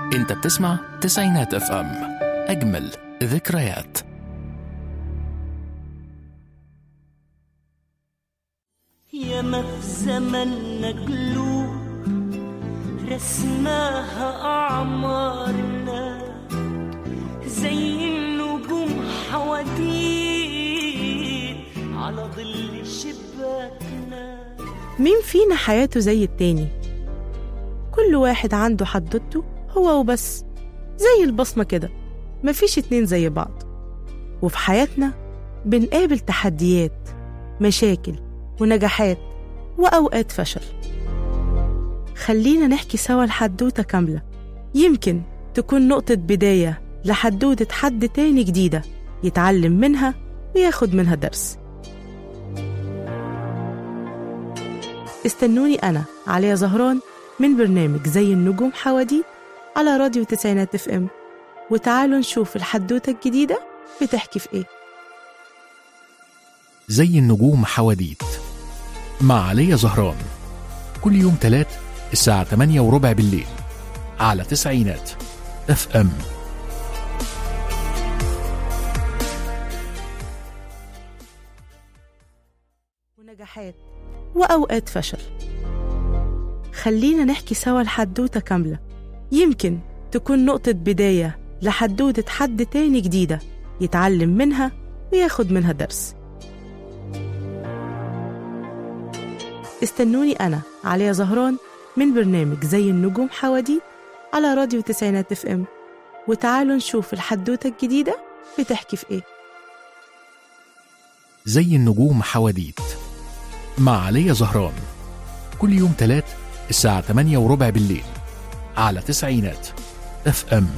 انت بتسمع تسعينات اف ام اجمل ذكريات ياما في زمننا قلوب رسماها أعمارنا زي النجوم حواديت على ظل شباكنا مين فينا حياته زي التاني كل واحد عنده حدوته هو وبس زي البصمة كده مفيش اتنين زي بعض وفي حياتنا بنقابل تحديات مشاكل ونجاحات وأوقات فشل خلينا نحكي سوا الحدوتة كاملة يمكن تكون نقطة بداية لحدوتة حد تاني جديدة يتعلم منها وياخد منها درس استنوني أنا عليا زهران من برنامج زي النجوم حواديت على راديو تسعينات اف ام وتعالوا نشوف الحدوتة الجديدة بتحكي في ايه زي النجوم حواديت مع علي زهران كل يوم تلات الساعة 8 وربع بالليل على تسعينات اف ام ونجاحات وأوقات فشل خلينا نحكي سوا الحدوتة كاملة يمكن تكون نقطة بداية لحدوتة حد تاني جديدة يتعلم منها وياخد منها درس استنوني أنا عليا زهران من برنامج زي النجوم حواديت على راديو تسعينات اف ام وتعالوا نشوف الحدوتة الجديدة بتحكي في ايه زي النجوم حواديت مع علي زهران كل يوم تلات الساعة 8 وربع بالليل على تسعينات اف ام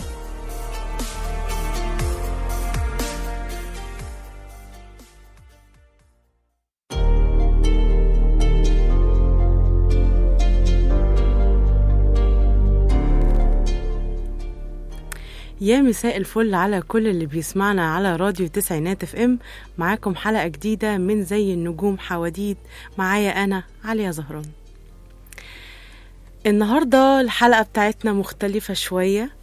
يا مساء الفل على كل اللي بيسمعنا على راديو تسعينات اف ام معاكم حلقة جديدة من زي النجوم حواديت معايا أنا عليا زهران النهاردة الحلقة بتاعتنا مختلفة شوية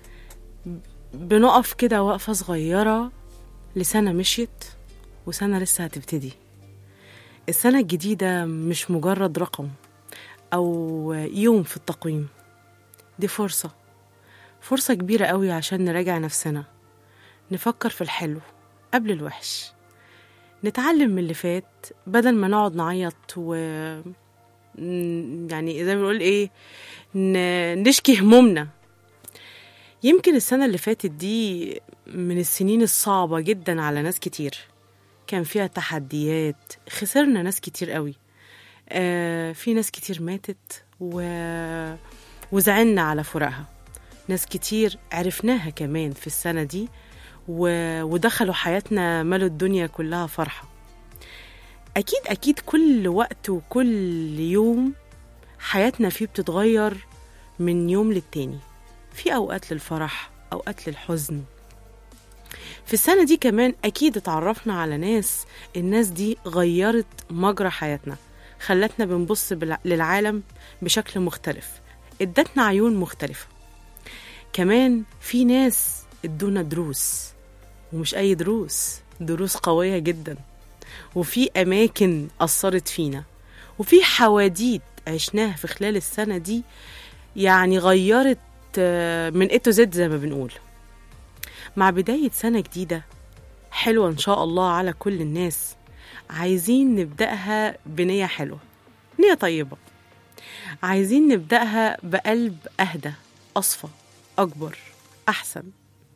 بنقف كده وقفة صغيرة لسنة مشيت وسنة لسه هتبتدي السنة الجديدة مش مجرد رقم أو يوم في التقويم دي فرصة فرصة كبيرة قوي عشان نراجع نفسنا نفكر في الحلو قبل الوحش نتعلم من اللي فات بدل ما نقعد نعيط و ن- يعني زي ما بنقول ايه ن- نشكي همومنا يمكن السنة اللي فاتت دي من السنين الصعبة جدا على ناس كتير كان فيها تحديات خسرنا ناس كتير قوي آه في ناس كتير ماتت و... وزعلنا على فراقها ناس كتير عرفناها كمان في السنة دي و... ودخلوا حياتنا ملوا الدنيا كلها فرحة أكيد أكيد كل وقت وكل يوم حياتنا فيه بتتغير من يوم للتاني في أوقات للفرح أوقات للحزن في السنة دي كمان أكيد اتعرفنا على ناس الناس دي غيرت مجرى حياتنا خلتنا بنبص بالع- للعالم بشكل مختلف ادتنا عيون مختلفة كمان في ناس ادونا دروس ومش أي دروس دروس قوية جدا وفي أماكن أثرت فينا وفي حواديت عشناها في خلال السنة دي يعني غيرت آه، من إيه تو زد زي ما بنقول مع بداية سنة جديدة حلوة إن شاء الله على كل الناس عايزين نبدأها بنية حلوة نية طيبة عايزين نبدأها بقلب أهدى أصفى أكبر أحسن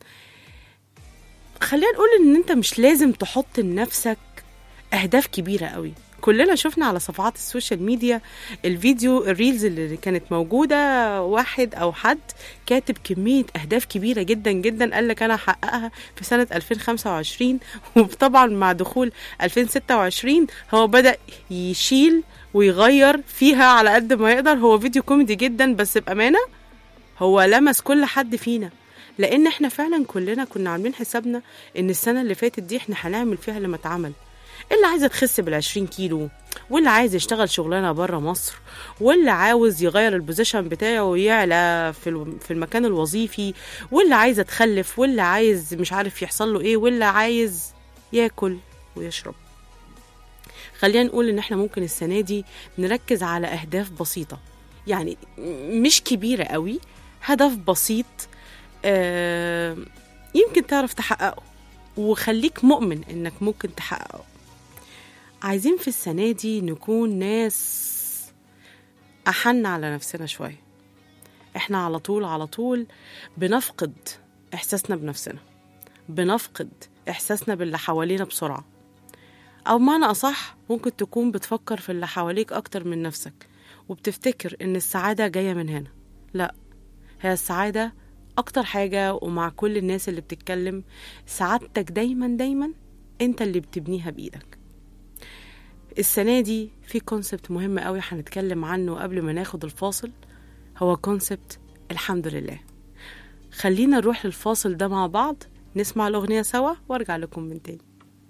خلينا نقول إن أنت مش لازم تحط لنفسك أهداف كبيرة قوي كلنا شفنا على صفحات السوشيال ميديا الفيديو الريلز اللي كانت موجودة واحد أو حد كاتب كمية أهداف كبيرة جدا جدا قال لك أنا هحققها في سنة 2025 وطبعا مع دخول 2026 هو بدأ يشيل ويغير فيها على قد ما يقدر هو فيديو كوميدي جدا بس بأمانة هو لمس كل حد فينا لان احنا فعلا كلنا كنا عاملين حسابنا ان السنه اللي فاتت دي احنا هنعمل فيها اللي ما اتعمل اللي عايزة تخس بالعشرين كيلو واللي عايز يشتغل شغلانة بره مصر واللي عاوز يغير البوزيشن بتاعه ويعلى في الو- في المكان الوظيفي واللي عايز تخلف واللي عايز مش عارف يحصل له ايه واللي عايز ياكل ويشرب خلينا نقول ان احنا ممكن السنة دي نركز على اهداف بسيطة يعني مش كبيرة قوي هدف بسيط آه، يمكن تعرف تحققه وخليك مؤمن انك ممكن تحققه عايزين في السنة دي نكون ناس أحن على نفسنا شوية احنا على طول على طول بنفقد إحساسنا بنفسنا بنفقد إحساسنا باللي حوالينا بسرعة أو معنى أصح ممكن تكون بتفكر في اللي حواليك أكتر من نفسك وبتفتكر إن السعادة جاية من هنا لا هي السعادة أكتر حاجة ومع كل الناس اللي بتتكلم سعادتك دايما دايما أنت اللي بتبنيها بإيدك السنة دي في كونسبت مهم قوي هنتكلم عنه قبل ما ناخد الفاصل هو كونسبت الحمد لله خلينا نروح للفاصل ده مع بعض نسمع الأغنية سوا وارجع لكم من تاني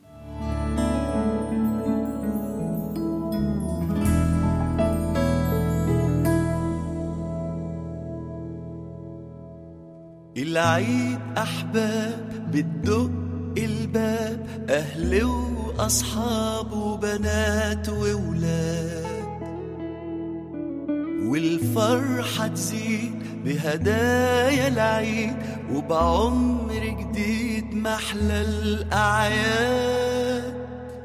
العيد أحباب بتدق الباب أهل وأصحاب وبنات وولاد والفرحة تزيد بهدايا العيد وبعمر جديد محلى الأعياد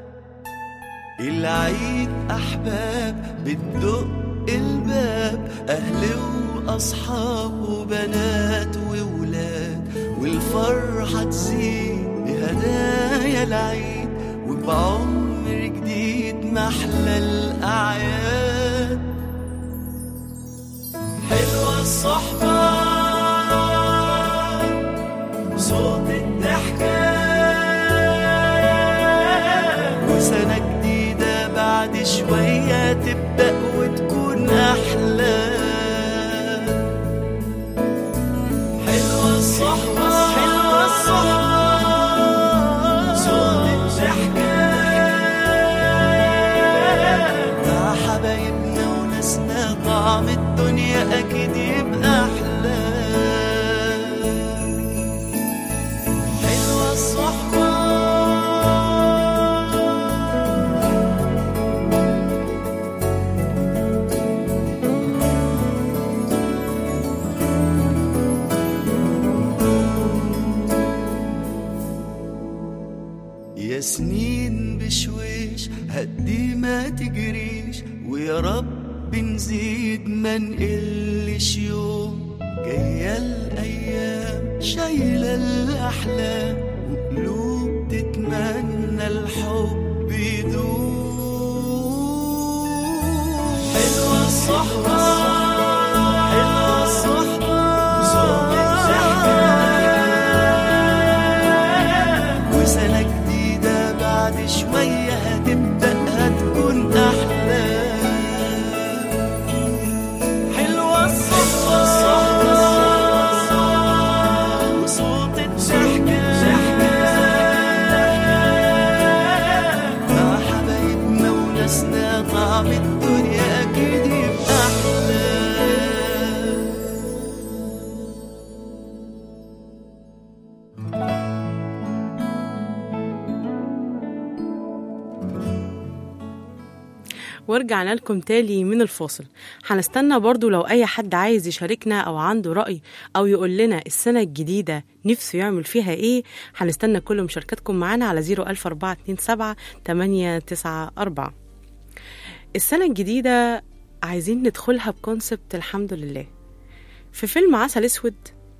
العيد أحباب بتدق الباب أهل وأصحاب وبنات وولاد والفرحة تزيد بهدايا العيد وبعمر جديد محلى الأعياد حلوة الصحبة صوت الضحكة وسنة جديدة بعد شوية تبدأ وتكون أحلى حلوة الصحبة حلوة الصحبة صوت الضحكة مع حبايبنا وناسنا طعم الدنيا أكيد يبقى أحلى حلوة الصحبة يا سنين بشويش هدي ما تجريش ويا رب نزيد ما نقلش يوم جاية الأيام شايلة الأحلام وقلوب تتمنى الحب يدوم حلوة الصحبة حلوة الصحبة صوت الضحكة وسنة جديدة بعد شوية هتبدأ هتكون أحلى حلوة الصحبة وصوت الضحكة مع حبايبنا وناسنا طعم الدنيا أكيد يبقى أحلى ورجعنا لكم تالي من الفاصل هنستنى برضو لو أي حد عايز يشاركنا أو عنده رأي أو يقول لنا السنة الجديدة نفسه يعمل فيها إيه هنستنى كل مشاركاتكم معانا على 01427 894 السنة الجديدة عايزين ندخلها بكونسبت الحمد لله في فيلم عسل أسود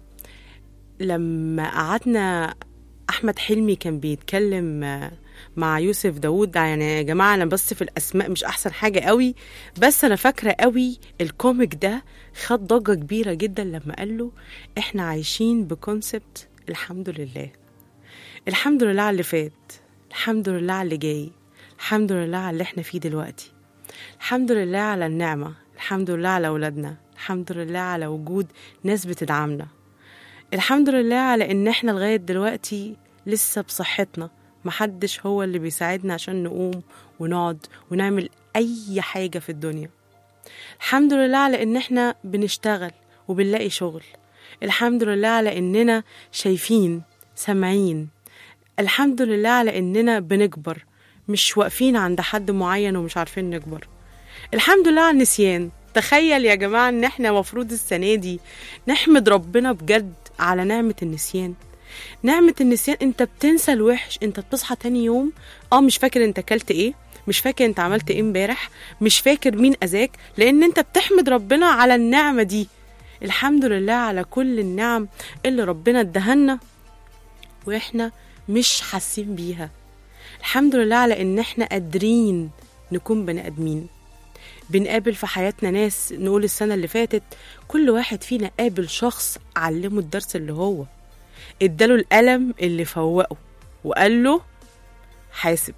لما قعدنا احمد حلمي كان بيتكلم آه، مع يوسف داوود يعني يا جماعه انا بس في الاسماء مش احسن حاجه قوي بس انا فاكره قوي الكوميك ده خد ضجه كبيره جدا لما قال له احنا عايشين بكونسبت الحمد لله الحمد لله على اللي فات الحمد لله على اللي جاي الحمد لله على اللي احنا فيه دلوقتي الحمد لله على النعمه الحمد لله على اولادنا الحمد لله على وجود ناس بتدعمنا الحمد لله على ان احنا لغايه دلوقتي لسه بصحتنا محدش هو اللي بيساعدنا عشان نقوم ونقعد ونعمل أي حاجة في الدنيا الحمد لله على إن إحنا بنشتغل وبنلاقي شغل الحمد لله على إننا شايفين سامعين الحمد لله على إننا بنكبر مش واقفين عند حد معين ومش عارفين نكبر الحمد لله على النسيان تخيل يا جماعة إن إحنا مفروض السنة دي نحمد ربنا بجد على نعمة النسيان نعمة النسيان انت بتنسى الوحش انت بتصحى تاني يوم اه مش فاكر انت اكلت ايه مش فاكر انت عملت ايه امبارح مش فاكر مين اذاك لان انت بتحمد ربنا على النعمة دي الحمد لله على كل النعم اللي ربنا ادهنا واحنا مش حاسين بيها الحمد لله على ان احنا قادرين نكون بني ادمين بنقابل في حياتنا ناس نقول السنة اللي فاتت كل واحد فينا قابل شخص علمه الدرس اللي هو اداله القلم اللي فوقه وقال له حاسب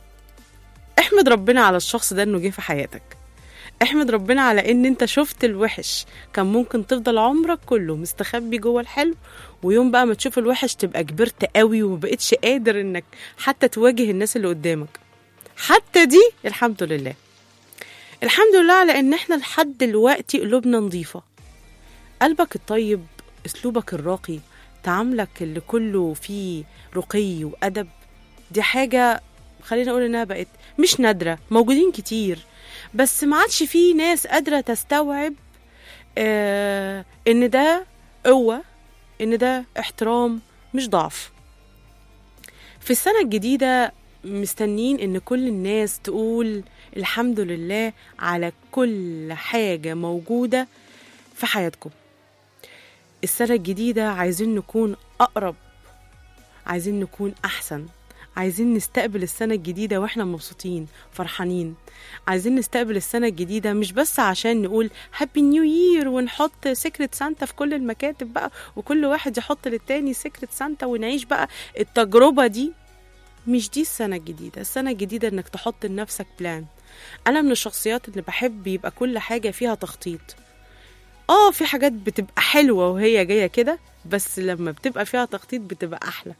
احمد ربنا على الشخص ده انه جه في حياتك احمد ربنا على ان انت شفت الوحش كان ممكن تفضل عمرك كله مستخبي جوه الحلو ويوم بقى ما تشوف الوحش تبقى كبرت قوي ومبقتش قادر انك حتى تواجه الناس اللي قدامك حتى دي الحمد لله الحمد لله على ان احنا لحد دلوقتي قلوبنا نظيفه قلبك الطيب اسلوبك الراقي تعاملك اللي كله فيه رقي وادب دي حاجه خلينا اقول انها بقت مش نادره موجودين كتير بس ما عادش فيه ناس قادره تستوعب آه ان ده قوه ان ده احترام مش ضعف في السنه الجديده مستنين ان كل الناس تقول الحمد لله على كل حاجه موجوده في حياتكم السنة الجديدة عايزين نكون أقرب عايزين نكون أحسن عايزين نستقبل السنة الجديدة واحنا مبسوطين فرحانين عايزين نستقبل السنة الجديدة مش بس عشان نقول هابي نيو يير ونحط سيكريت سانتا في كل المكاتب بقى وكل واحد يحط للتاني سيكريت سانتا ونعيش بقى التجربة دي مش دي السنة الجديدة السنة الجديدة انك تحط لنفسك بلان انا من الشخصيات اللي بحب يبقى كل حاجة فيها تخطيط اه في حاجات بتبقى حلوة وهي جاية كده بس لما بتبقى فيها تخطيط بتبقى أحلى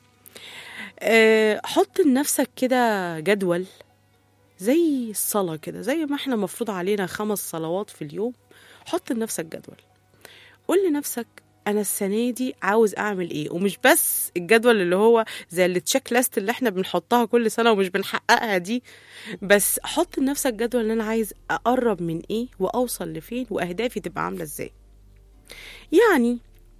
أه حط لنفسك كده جدول زي الصلاة كده زي ما احنا مفروض علينا خمس صلوات في اليوم حط لنفسك جدول قول لنفسك انا السنه دي عاوز اعمل ايه ومش بس الجدول اللي هو زي التشيك ليست اللي احنا بنحطها كل سنه ومش بنحققها دي بس حط لنفسك جدول ان انا عايز اقرب من ايه واوصل لفين واهدافي تبقى عامله ازاي يعني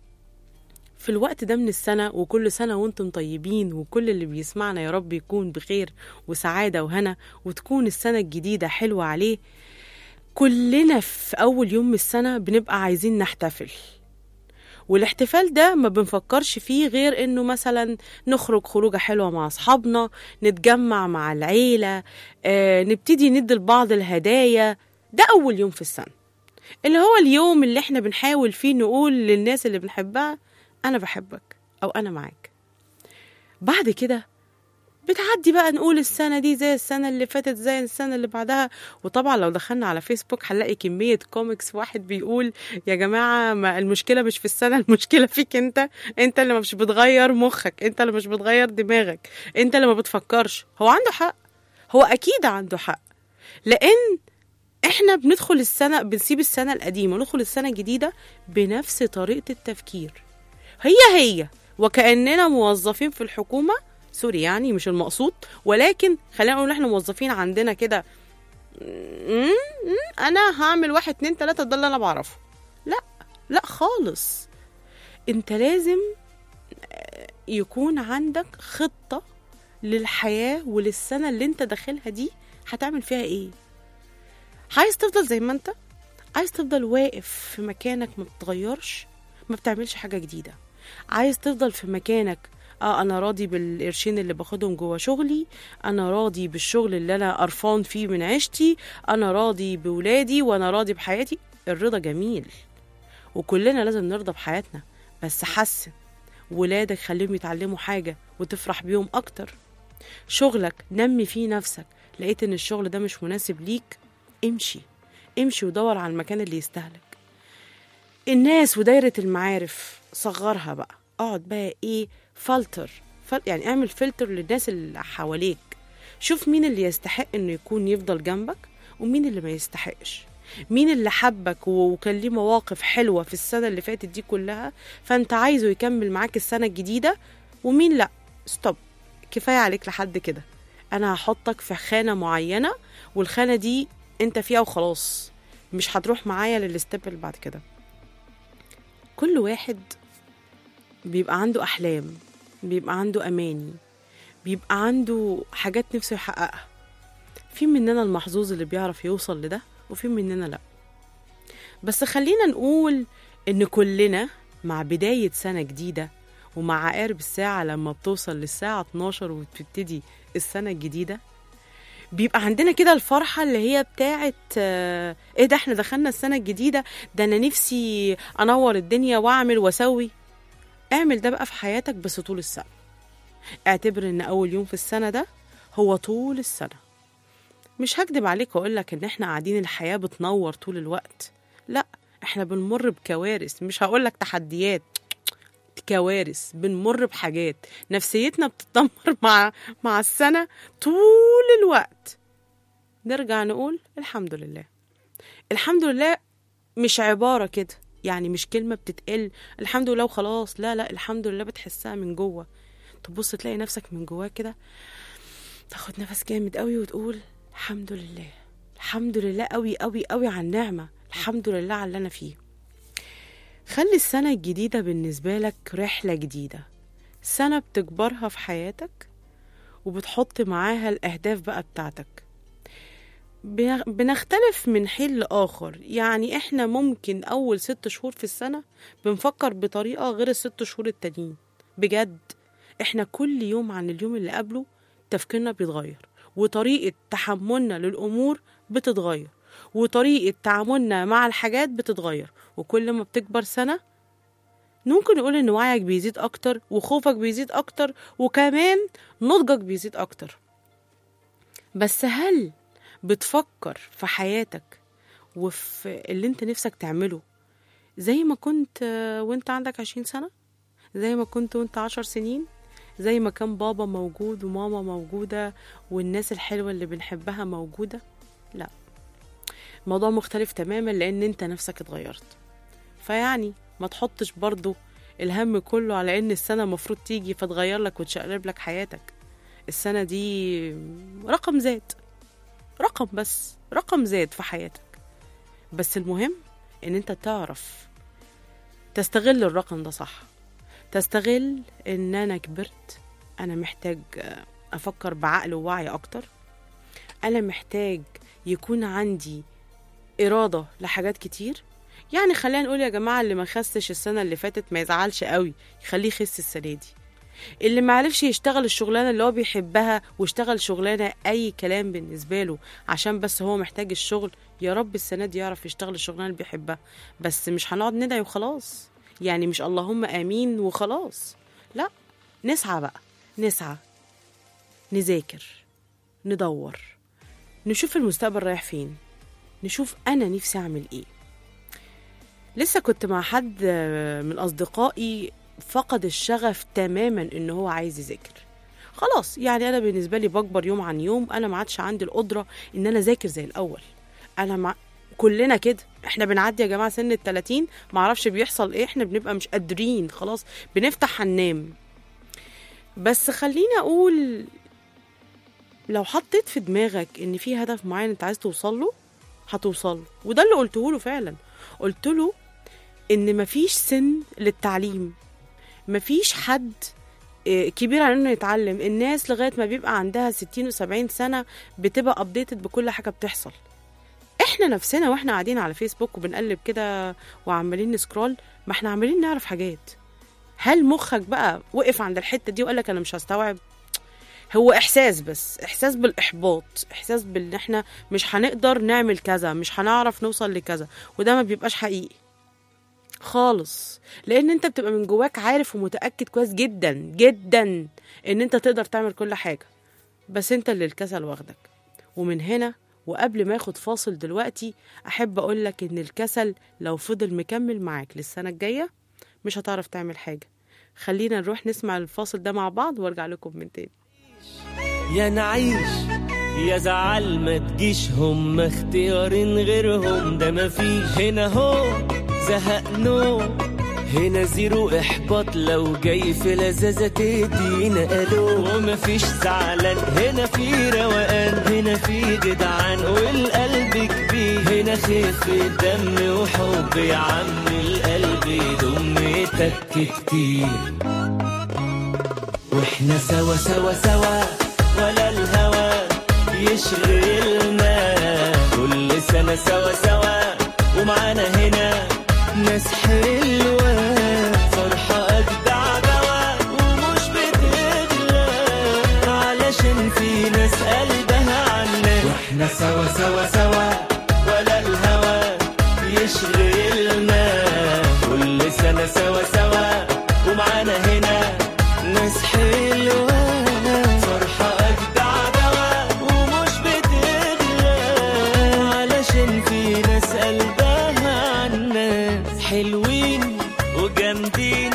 في الوقت ده من السنة وكل سنة وانتم طيبين وكل اللي بيسمعنا يا رب يكون بخير وسعادة وهنا وتكون السنة الجديدة حلوة عليه كلنا في أول يوم من السنة بنبقى عايزين نحتفل والاحتفال ده ما بنفكرش فيه غير انه مثلا نخرج خروجه حلوه مع اصحابنا نتجمع مع العيله آه، نبتدي ندي لبعض الهدايا ده اول يوم في السنه اللي هو اليوم اللي احنا بنحاول فيه نقول للناس اللي بنحبها انا بحبك او انا معاك بعد كده بتعدي بقى نقول السنة دي زي السنة اللي فاتت زي السنة اللي بعدها وطبعا لو دخلنا على فيسبوك هنلاقي كمية كوميكس واحد بيقول يا جماعة ما المشكلة مش في السنة المشكلة فيك انت انت اللي مش بتغير مخك انت اللي مش بتغير دماغك انت اللي ما بتفكرش هو عنده حق هو اكيد عنده حق لان احنا بندخل السنة بنسيب السنة القديمة وندخل السنة الجديدة بنفس طريقة التفكير هي هي وكأننا موظفين في الحكومة سوري يعني مش المقصود ولكن خلينا نقول احنا موظفين عندنا كده م- م- انا هعمل واحد اتنين تلاتة ده اللي انا بعرفه لا لا خالص انت لازم آه، يكون عندك خطة للحياة وللسنة اللي انت داخلها دي هتعمل فيها ايه عايز تفضل زي ما انت عايز تفضل واقف في مكانك ما بتغيرش ما بتعملش حاجة جديدة عايز تفضل في مكانك اه انا راضي بالقرشين اللي باخدهم جوه شغلي انا راضي بالشغل اللي انا قرفان فيه من عيشتي انا راضي بولادي وانا راضي بحياتي الرضا جميل وكلنا لازم نرضى بحياتنا بس حسن ولادك خليهم يتعلموا حاجة وتفرح بيهم أكتر شغلك نمي فيه نفسك لقيت إن الشغل ده مش مناسب ليك امشي امشي ودور على المكان اللي يستهلك الناس ودايرة المعارف صغرها بقى اقعد بقى ايه فلتر فل... يعني اعمل فلتر للناس اللي حواليك شوف مين اللي يستحق انه يكون يفضل جنبك ومين اللي ما يستحقش مين اللي حبك و- وكان ليه مواقف حلوه في السنه اللي فاتت دي كلها فانت عايزه يكمل معاك السنه الجديده ومين لا ستوب كفايه عليك لحد كده انا هحطك في خانه معينه والخانه دي انت فيها وخلاص مش هتروح معايا للستيب اللي بعد كده كل واحد بيبقى عنده احلام بيبقى عنده اماني بيبقى عنده حاجات نفسه يحققها في مننا المحظوظ اللي بيعرف يوصل لده وفي مننا لا بس خلينا نقول ان كلنا مع بداية سنة جديدة ومع عقارب الساعة لما بتوصل للساعة 12 وبتبتدي السنة الجديدة بيبقى عندنا كده الفرحة اللي هي بتاعت آه، ايه ده احنا دخلنا السنة الجديدة ده انا نفسي انور الدنيا واعمل واسوي اعمل ده بقى في حياتك بس طول السنة اعتبر ان اول يوم في السنة ده هو طول السنة مش هكدب عليك واقول لك ان احنا قاعدين الحياة بتنور طول الوقت لا احنا بنمر بكوارث مش هقول لك تحديات كوارث بنمر بحاجات نفسيتنا بتتدمر مع مع السنة طول الوقت نرجع نقول الحمد لله الحمد لله مش عبارة كده يعني مش كلمة بتتقل الحمد لله وخلاص لا لا الحمد لله بتحسها من جوه تبص تلاقي نفسك من جواك كده تاخد نفس جامد قوي وتقول الحمد لله الحمد لله قوي قوي قوي على النعمة الحمد لله على اللي أنا فيه خلي السنة الجديدة بالنسبة لك رحلة جديدة سنة بتكبرها في حياتك وبتحط معاها الأهداف بقى بتاعتك بن- بنختلف من حين لآخر يعني إحنا ممكن أول ست شهور في السنة بنفكر بطريقة غير الست شهور التانيين بجد إحنا كل يوم عن اليوم اللي قبله تفكيرنا بيتغير وطريقة تحملنا للأمور بتتغير وطريقة تعاملنا مع الحاجات بتتغير وكل ما بتكبر سنة ممكن نقول إن وعيك بيزيد أكتر وخوفك بيزيد أكتر وكمان نضجك بيزيد أكتر بس هل بتفكر في حياتك وفي اللي انت نفسك تعمله زي ما كنت آه، وانت عندك عشرين سنة زي ما كنت وانت عشر سنين زي ما كان بابا موجود وماما موجودة والناس الحلوة اللي بنحبها موجودة لا الموضوع مختلف تماما لان انت نفسك اتغيرت فيعني ما تحطش برضو الهم كله على ان السنة المفروض تيجي فتغير لك وتشقلب لك حياتك السنة دي رقم زاد رقم بس رقم زاد في حياتك بس المهم ان انت تعرف تستغل الرقم ده صح تستغل ان انا كبرت انا محتاج افكر بعقل ووعي اكتر انا محتاج يكون عندي اراده لحاجات كتير يعني خلينا نقول يا جماعه اللي ما خسش السنه اللي فاتت ما يزعلش قوي يخليه يخس السنه دي اللي ما عرفش يشتغل الشغلانه اللي هو بيحبها واشتغل شغلانه اي كلام بالنسبه له عشان بس هو محتاج الشغل يا رب السنه دي يعرف يشتغل الشغلانه اللي بيحبها بس مش هنقعد ندعي وخلاص يعني مش اللهم امين وخلاص لا نسعى بقى نسعى نذاكر ندور نشوف المستقبل رايح فين نشوف انا نفسي اعمل ايه لسه كنت مع حد من اصدقائي فقد الشغف تماما ان هو عايز يذاكر خلاص يعني انا بالنسبه لي بكبر يوم عن يوم انا ما عادش عندي القدره ان انا اذاكر زي الاول انا مع كلنا كده احنا بنعدي يا جماعه سن ال 30 ما اعرفش بيحصل ايه احنا بنبقى مش قادرين خلاص بنفتح هننام بس خليني اقول لو حطيت في دماغك ان في هدف معين انت عايز توصل له هتوصل له وده اللي قلته له فعلا قلت له ان مفيش سن للتعليم مفيش حد آه، كبير على انه يتعلم الناس لغايه ما بيبقى عندها 60 و70 سنه بتبقى ابديتد بكل حاجه بتحصل احنا نفسنا واحنا قاعدين على فيسبوك وبنقلب كده وعمالين نسكرول ما احنا عمالين نعرف حاجات هل مخك بقى وقف عند الحته دي وقال لك انا مش هستوعب هو احساس بس احساس بالاحباط احساس بان احنا مش هنقدر نعمل كذا مش هنعرف نوصل لكذا وده ما بيبقاش حقيقي خالص لان انت بتبقى من جواك عارف ومتاكد كويس جدا جدا ان انت تقدر تعمل كل حاجه بس انت اللي الكسل واخدك ومن هنا وقبل ما اخد فاصل دلوقتي احب اقولك ان الكسل لو فضل مكمل معاك للسنه الجايه مش هتعرف تعمل حاجه خلينا نروح نسمع الفاصل ده مع بعض وارجع لكم من تاني يا نعيش يا زعل ما تجيش هم اختيارين غيرهم ده مفيش هنا هو زهق نو هنا زيرو احباط لو جاي في لذاذة تدينا الو ومفيش زعلان هنا في روقان هنا في جدعان والقلب كبير هنا خف دم وحب يا عم القلب يضم تك كتير واحنا سوا سوا سوا ولا الهوى يشغلنا كل سنة سوا سوا ومعانا هنا ناس حلوة فرحة أجدع دوا ومش بتغلى علشان في ناس قلبها عنا واحنا سوا سوا سوا ولا الهوى يشغلنا كل سنة سوا سوا ومعانا هنا ناس حلوة فرحة أجدع دوا ومش بتغلى علشان في ناس قلبها عالناس حلوين وجامدين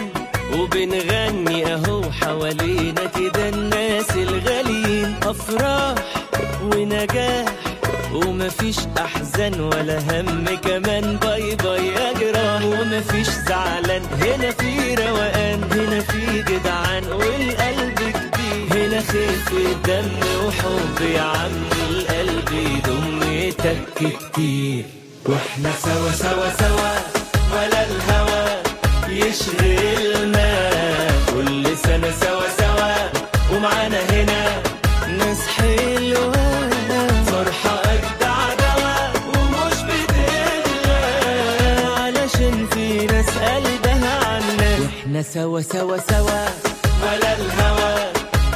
وبنغني اهو حوالينا كده الناس الغاليين افراح ونجاح ومفيش احزان ولا هم كمان باي باي يا جراح ومفيش زعلان هنا في روقان هنا في جدعان والقلب كبير هنا خف دم وحب يا عم القلب يضم تك كتير واحنا سوا سوا سوا ولا الهوى يشغلنا كل سنة سوا سوا ومعانا هنا ناس حلوة فرحة أجدع دوا ومش بتغلى علشان في ناس قلبها عنا واحنا سوا سوا سوا ولا الهوى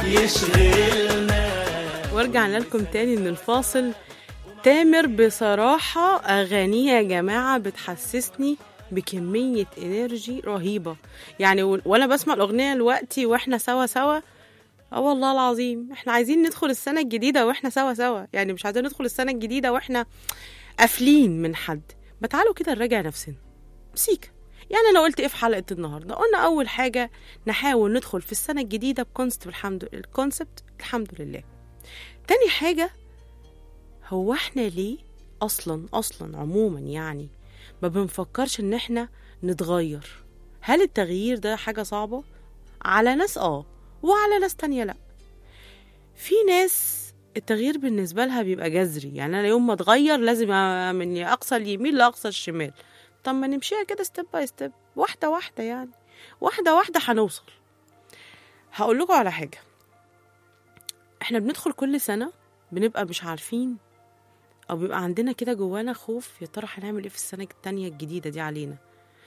يشغلنا ورجعنا لكم تاني من الفاصل تامر بصراحة أغانيه يا جماعة بتحسسني بكمية انرجي رهيبة يعني و- وانا بسمع الأغنية دلوقتي واحنا سوا سوا اه والله العظيم احنا عايزين ندخل السنة الجديدة واحنا سوا سوا يعني مش عايزين ندخل السنة الجديدة واحنا قافلين من حد ما تعالوا كده نراجع نفسنا سيكا يعني انا قلت ايه في حلقة النهاردة قلنا اول حاجة نحاول ندخل في السنة الجديدة بكونسبت الحمد الكونسبت الحمد لله تاني حاجة هو احنا ليه اصلا اصلا عموما يعني ما بنفكرش ان احنا نتغير هل التغيير ده حاجة صعبة على ناس اه وعلى ناس تانية لا في ناس التغيير بالنسبة لها بيبقى جذري يعني أنا يوم ما أتغير لازم أ- من أقصى اليمين لأقصى الشمال طب ما نمشيها كده ستيب باي ستيب واحدة واحدة يعني واحدة واحدة هنوصل هقول لكم على حاجة احنا بندخل كل سنة بنبقى مش عارفين او بيبقى عندنا كده جوانا خوف يا ترى هنعمل ايه في السنة التانية الجديدة دي علينا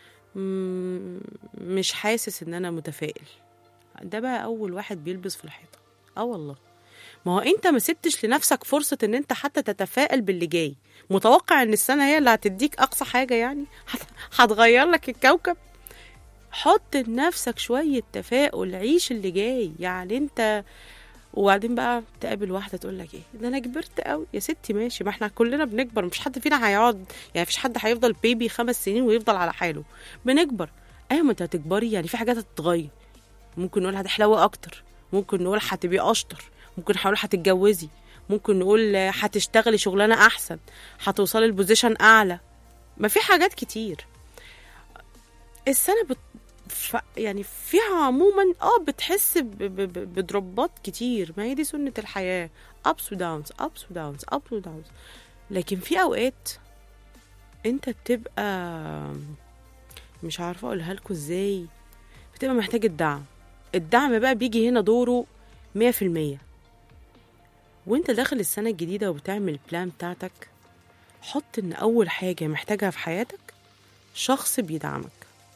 مم، مش حاسس ان انا متفائل ده بقى اول واحد بيلبس في الحيطة اه والله ما هو انت ما سبتش لنفسك فرصة ان انت حتى تتفائل باللي جاي متوقع ان السنة هي اللي هتديك اقصى حاجة يعني هت- هتغير لك الكوكب حط لنفسك شوية تفاؤل عيش اللي جاي يعني انت وبعدين بقى تقابل واحدة تقول لك ايه ده انا كبرت قوي يا ستي ماشي ما احنا كلنا بنكبر مش حد فينا هيقعد يعني مفيش حد هيفضل بيبي خمس سنين ويفضل على حاله بنكبر ايوه ما انت هتكبري يعني في حاجات هتتغير ممكن نقول هتحلوي اكتر ممكن نقول هتبقي اشطر ممكن نقول هتتجوزي ممكن نقول هتشتغلي شغلانه احسن هتوصلي لبوزيشن اعلى ما في حاجات كتير السنه بت... ف... يعني فيها عموما اه بتحس ب... ب... ب... بدروبات كتير ما هي دي سنه الحياه ups وداونز ups وداونز ups وداونز لكن في اوقات انت بتبقى مش عارفه اقولها لكم ازاي بتبقى محتاج الدعم الدعم بقى بيجي هنا دوره مية في المية وانت داخل السنة الجديدة وبتعمل البلان بتاعتك حط ان اول حاجة محتاجها في حياتك شخص بيدعمك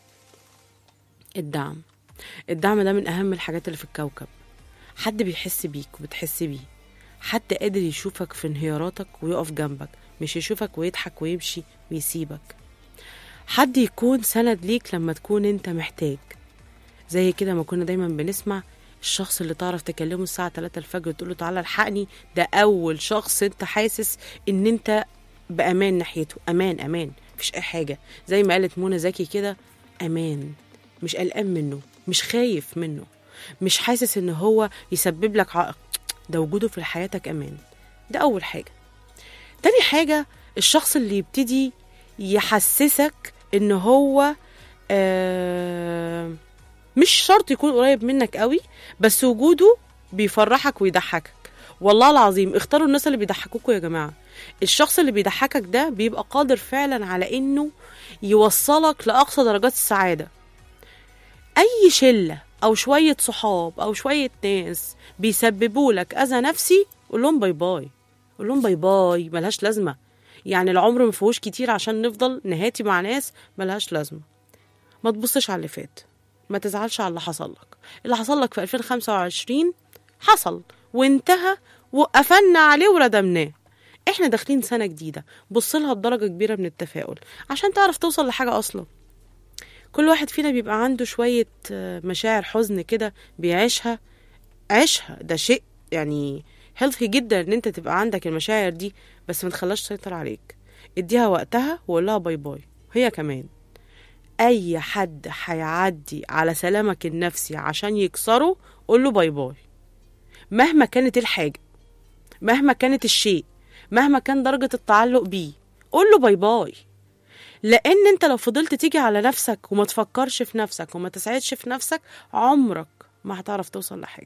الدعم الدعم ده من اهم الحاجات اللي في الكوكب حد بيحس بيك وبتحس بيه حد قادر يشوفك في انهياراتك ويقف جنبك مش يشوفك ويضحك ويمشي ويسيبك حد يكون سند ليك لما تكون انت محتاج زي كده ما كنا دايما بنسمع الشخص اللي تعرف تكلمه الساعة 3 الفجر تقول له تعالى الحقني ده أول شخص أنت حاسس إن أنت بأمان ناحيته أمان أمان مفيش أي حاجة زي ما قالت منى زكي كده أمان مش قلقان منه مش خايف منه مش حاسس ان هو يسبب لك عائق ده وجوده في حياتك امان ده اول حاجه تاني حاجه الشخص اللي يبتدي يحسسك ان هو آه مش شرط يكون قريب منك قوي بس وجوده بيفرحك ويضحكك والله العظيم اختاروا الناس اللي بيضحكوكوا يا جماعه الشخص اللي بيضحكك ده بيبقى قادر فعلا على انه يوصلك لاقصى درجات السعاده اي شله او شويه صحاب او شويه ناس بيسببوا لك اذى نفسي قول لهم باي باي قول لهم باي باي ملهاش لازمه يعني العمر ما فيهوش كتير عشان نفضل نهاتي مع ناس ملهاش لازمه ما تبصش على اللي فات ما تزعلش على اللي حصل لك اللي حصل لك في 2025 حصل وانتهى وقفلنا عليه وردمناه احنا داخلين سنه جديده بص لها بدرجه كبيره من التفاؤل عشان تعرف توصل لحاجه اصلا كل واحد فينا بيبقى عنده شويه آه، مشاعر حزن كده بيعيشها عيشها ده شيء يعني هيلثي جدا ان انت تبقى عندك المشاعر دي بس ما تخليهاش تسيطر عليك اديها وقتها وقول لها باي باي هي كمان اي حد هيعدي على سلامك النفسي عشان يكسره قول له باي باي مهما كانت الحاجه مهما كانت الشيء مهما كان درجه التعلق بيه قول له باي باي لان انت لو فضلت تيجي على نفسك وما تفكرش في نفسك وما تسعدش في نفسك عمرك ما هتعرف توصل لحاجه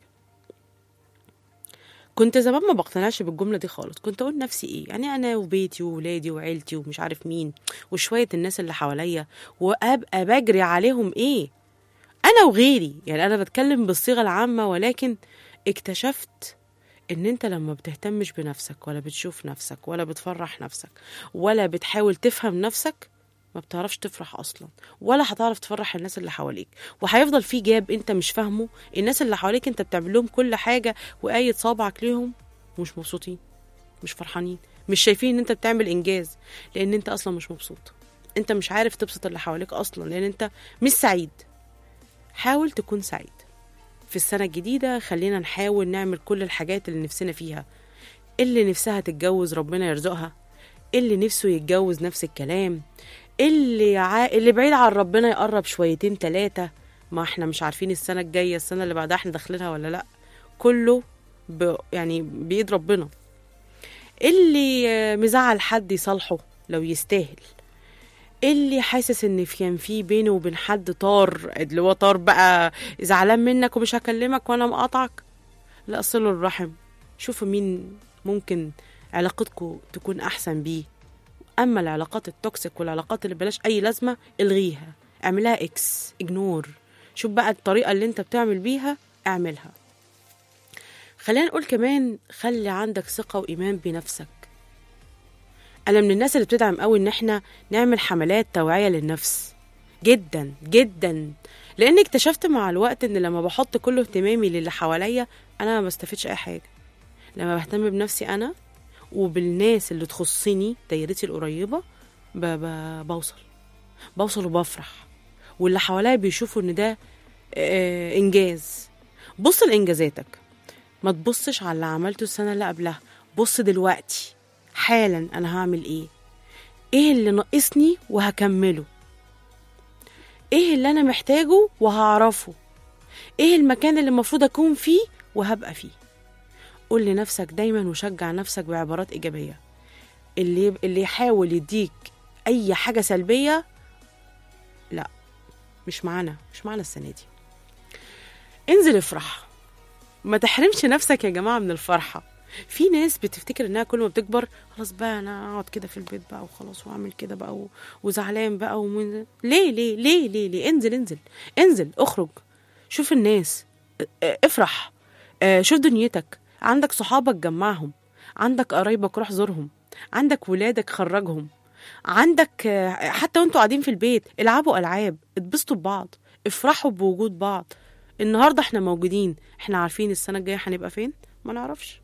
كنت زمان ما بقتنعش بالجملة دي خالص كنت أقول نفسي إيه يعني أنا وبيتي وولادي وعيلتي ومش عارف مين وشوية الناس اللي حواليا وأبقى بجري عليهم إيه أنا وغيري يعني أنا بتكلم بالصيغة العامة ولكن اكتشفت إن أنت لما بتهتمش بنفسك ولا بتشوف نفسك ولا بتفرح نفسك ولا بتحاول تفهم نفسك ما بتعرفش تفرح اصلا ولا هتعرف تفرح الناس اللي حواليك وهيفضل في جاب انت مش فاهمه الناس اللي حواليك انت بتعمل لهم كل حاجه وقايد صابعك ليهم ومش مبسوطين مش فرحانين مش شايفين ان انت بتعمل انجاز لان انت اصلا مش مبسوط انت مش عارف تبسط اللي حواليك اصلا لان انت مش سعيد حاول تكون سعيد في السنه الجديده خلينا نحاول نعمل كل الحاجات اللي نفسنا فيها اللي نفسها تتجوز ربنا يرزقها اللي نفسه يتجوز نفس الكلام اللي ع... اللي بعيد عن ربنا يقرب شويتين تلاتة ما احنا مش عارفين السنة الجاية السنة اللي بعدها احنا داخلينها ولا لا كله ب... يعني بإيد ربنا اللي آه، مزعل حد يصالحه لو يستاهل اللي حاسس ان في- كان في بينه وبين حد طار اللي هو طار بقى زعلان منك ومش هكلمك وانا مقاطعك لا صلوا الرحم شوفوا مين ممكن علاقتكم تكون احسن بيه اما العلاقات التوكسيك والعلاقات اللي بلاش اي لازمه الغيها اعملها اكس اجنور شوف بقى الطريقه اللي انت بتعمل بيها اعملها خلينا نقول كمان خلي عندك ثقه وايمان بنفسك انا من الناس اللي بتدعم قوي ان احنا نعمل حملات توعيه للنفس جدا جدا لان اكتشفت مع الوقت ان لما بحط كل اهتمامي للي حواليا انا ما بستفدش اي حاجه لما بهتم بنفسي انا وبالناس اللي تخصني دايرتي القريبة ب... ب... بوصل بوصل وبفرح واللي حواليا بيشوفوا ان ده آه انجاز بص لانجازاتك ما تبصش على اللي عملته السنة اللي قبلها بص دلوقتي حالا انا هعمل ايه ايه اللي ناقصني وهكمله ايه اللي انا محتاجه وهعرفه ايه المكان اللي المفروض اكون فيه وهبقى فيه قول لنفسك دايما وشجع نفسك بعبارات إيجابية اللي اللي يحاول يديك أي حاجة سلبية لا مش معانا مش معانا السنة دي انزل افرح ما تحرمش نفسك يا جماعة من الفرحة في ناس بتفتكر انها كل ما بتكبر خلاص بقى انا اقعد كده في البيت بقى وخلاص واعمل كده بقى و... وزعلان بقى ومن... ليه ليه ليه ليه ليه انزل انزل انزل اخرج شوف الناس اه، افرح اه، شوف دنيتك عندك صحابك جمعهم عندك قرايبك روح زورهم عندك ولادك خرجهم عندك آه، حتى وانتوا قاعدين في البيت العبوا العاب اتبسطوا ببعض افرحوا بوجود بعض النهارده احنا موجودين احنا عارفين السنه الجايه هنبقى فين ما نعرفش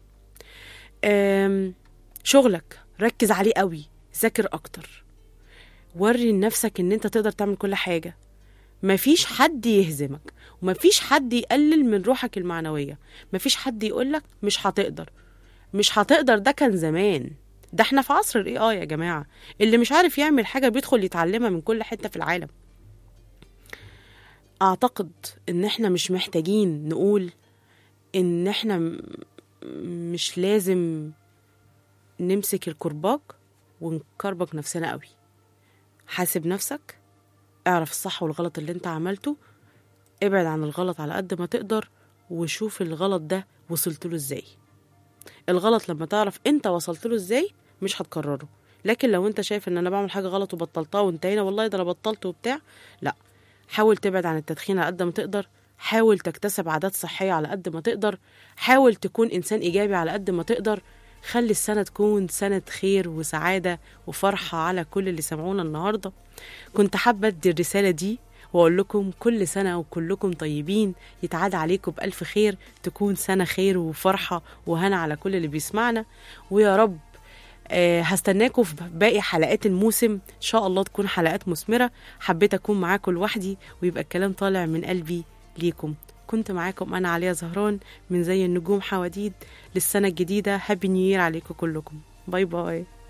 آم، شغلك ركز عليه قوي ذاكر اكتر وري لنفسك ان انت تقدر تعمل كل حاجه مفيش حد يهزمك ومفيش حد يقلل من روحك المعنوية مفيش حد يقولك مش هتقدر مش هتقدر ده كان زمان ده احنا في عصر الاي اي يا جماعة اللي مش عارف يعمل حاجة بيدخل يتعلمها من كل حتة في العالم اعتقد ان احنا مش محتاجين نقول ان احنا م- مش لازم نمسك الكرباج ونكربج نفسنا قوي حاسب نفسك اعرف الصح والغلط اللي انت عملته ابعد عن الغلط على قد ما تقدر وشوف الغلط ده وصلت له ازاي الغلط لما تعرف انت وصلت له ازاي مش هتكرره لكن لو انت شايف ان انا بعمل حاجه غلط وبطلتها وانتهينا والله ده انا بطلت وبتاع لا حاول تبعد عن التدخين على قد ما تقدر حاول تكتسب عادات صحيه على قد ما تقدر حاول تكون انسان ايجابي على قد ما تقدر خلي السنه تكون سنه خير وسعاده وفرحه على كل اللي سمعونا النهارده كنت حابه ادي الرساله دي واقول لكم كل سنه وكلكم طيبين يتعاد عليكم بالف خير تكون سنه خير وفرحه وهنا على كل اللي بيسمعنا ويا رب آه، هستناكم في باقي حلقات الموسم ان شاء الله تكون حلقات مثمره حبيت اكون معاكم لوحدي ويبقى الكلام طالع من قلبي ليكم كنت معاكم انا عليا زهران من زي النجوم حواديد للسنه الجديده هابي نيو يير عليكم كلكم باي باي